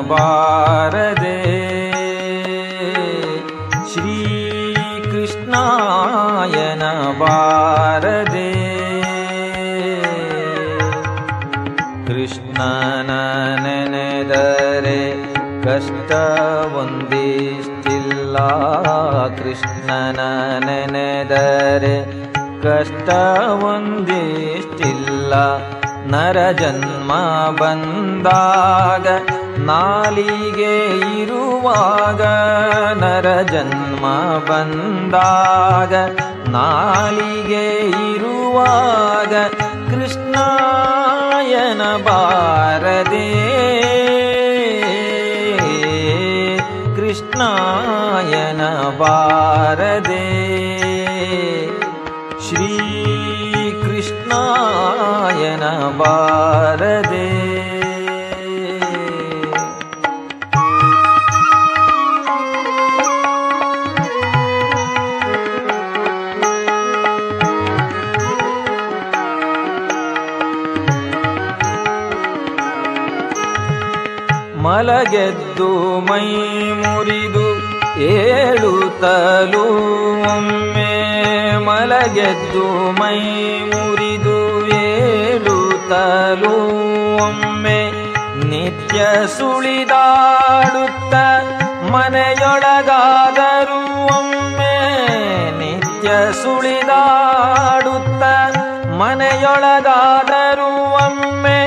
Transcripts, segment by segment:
ಬಾರದೆ ಶ್ರೀ ಕೃಷ್ಣಾಯನ ಬಾರದೆ ಕೃಷ್ಣನ ನೆನೆದರೆ ಕಷ್ಟ ಒಂದಿಷ್ಟಿಲ್ಲ ಕೃಷ್ಣನ ನೆನೆದರೆ ಕಷ್ಟ ಒಂದಿಷ್ಟಿಲ್ಲ ನರ ಜನ್ಮ ಬಂದಾಗ ನಾಲಿಗೆ ಇರುವಾಗ ನರ ಜನ್ಮ ಬಂದಾಗ ನಾಲಿಗೆ ಇರುವಾಗ ಕೃಷ್ಣಾಯನ ಬಾರದೆ ಕೃಷ್ಣಾಯನ ಬಾರದೆ ಶ್ರೀ ಕೃಷ್ಣಾಯನ ಬಾರದೆ ಮಲಗೆದ್ದು ಮೈ ಮುರಿದು ಏಳುತ್ತಲೂ ಒಮ್ಮೆ ಮಲಗೆದ್ದು ಮೈ ಮುರಿದು ಏಳುತ್ತಲೂ ಒಮ್ಮೆ ನಿತ್ಯ ಸುಳಿದಾಡುತ್ತ ಮನೆಯೊಳಗಾದರೂ ಒಮ್ಮೆ ನಿತ್ಯ ಸುಳಿದಾಡುತ್ತ ಮನೆಯೊಳಗಾದರೂ ಒಮ್ಮೆ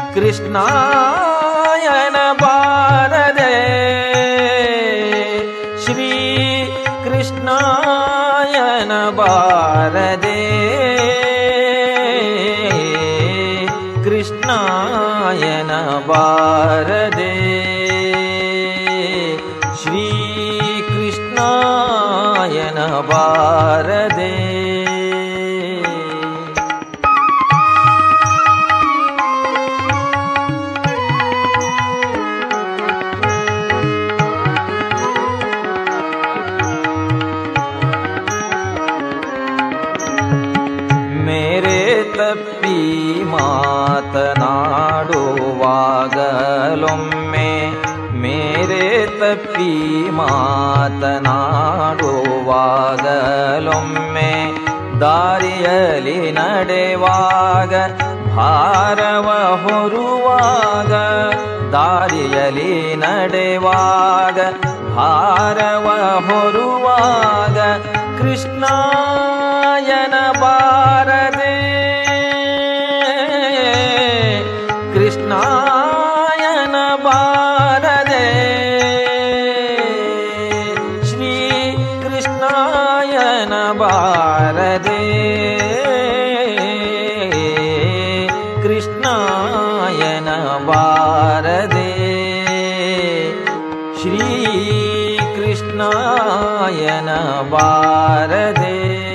ಕೃಷ್ಣಾಯನ ಬಾರದೆ ಶ್ರೀ ಕೃಷ್ಣಾಯನ ಬಾರದೆ ಕೃಷ್ಣಾಯನ ಬಾರದೆ ಶ್ರೀ ಕೃಷ್ಣಾಯನ ಬಾರದೆ ಮೇರೆ ತಪ್ಪಿ ಮಾತನಾಡುವಾಗಲೊಮ್ಮೆ ಮೇರೆ ತಪ್ಪಿ ಮಾತನಾಡುವಾಗಲೊಮ್ಮೆ ದಾರಿಯಲ್ಲಿ ನಡೆವಾಗ ಭಾರವ ಹೊರುವಾಗ ದಾರಿಯಲ್ಲಿ ನಡೆವಾಗ ಭಾರವ ಹೊರುವಾಗ ಕೃಷ್ಣಾಯನ ಬಾರದೆ ಕೃಷ್ಣಾಯನ ಬಾರದೆ ಶ್ರೀ ಕೃಷ್ಣಾಯನ ಬಾರದೆ ಕೃಷ್ಣಾಯನ ಬಾರದೆ ಶ್ರೀ ಕೃಷ್ಣಾಯನ ಬಾರದೆ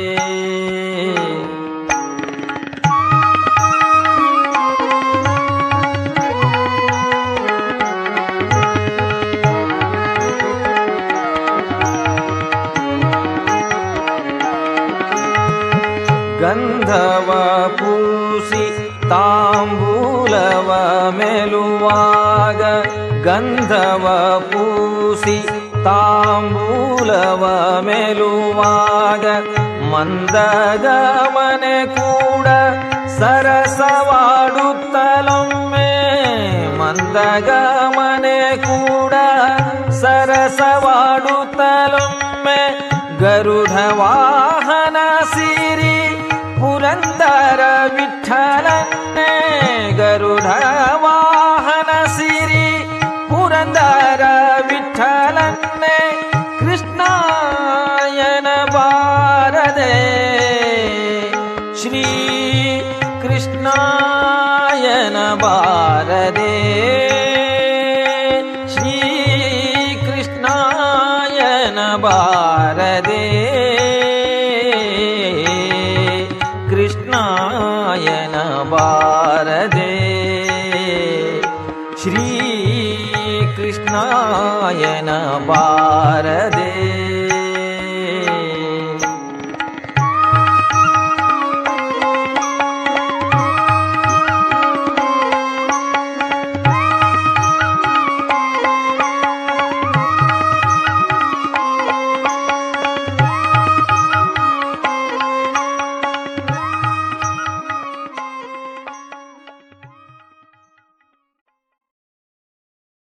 ಗಂಧವ ಪೂಸಿ ತಾಂಬೂಲವ ಮೆಲುವಾಗ ಗಂಧವ ಪೂಸಿ ತಾಂಬೂಲವ ಮೆಲುವಾಗ ಮಂದಗಮನೆ ಕೂಡ ಸರಸವಾಡುತ್ತಲೊಮ್ಮೆ ಮಂದಗಮನೆ ಕೂಡ ಸರಸವಾಡುತ್ತಲೊಮ್ಮೆ ಗರುಡ ವಾಹನ ಸಿರಿ ಪುರಂದರ ವಿಠಲನ್ನೇ ಗರುಡ ವಾಹನ ಸಿರಿ ಪುರಂದರ ವಿಠಲನ್ನೇ ಕೃಷ್ಣಾಯನ ಬಾರದೆ ಶ್ರೀ ಕೃಷ್ಣಾಯನ ಬಾರದೆ ಶ್ರೀ ಕೃಷ್ಣಾಯನ ಬಾರದೆ ಕೃಷ್ಣಾಯನ ಬಾರದೆ ಶ್ರೀ ಕೃಷ್ಣಾಯನ ಬಾರದೆ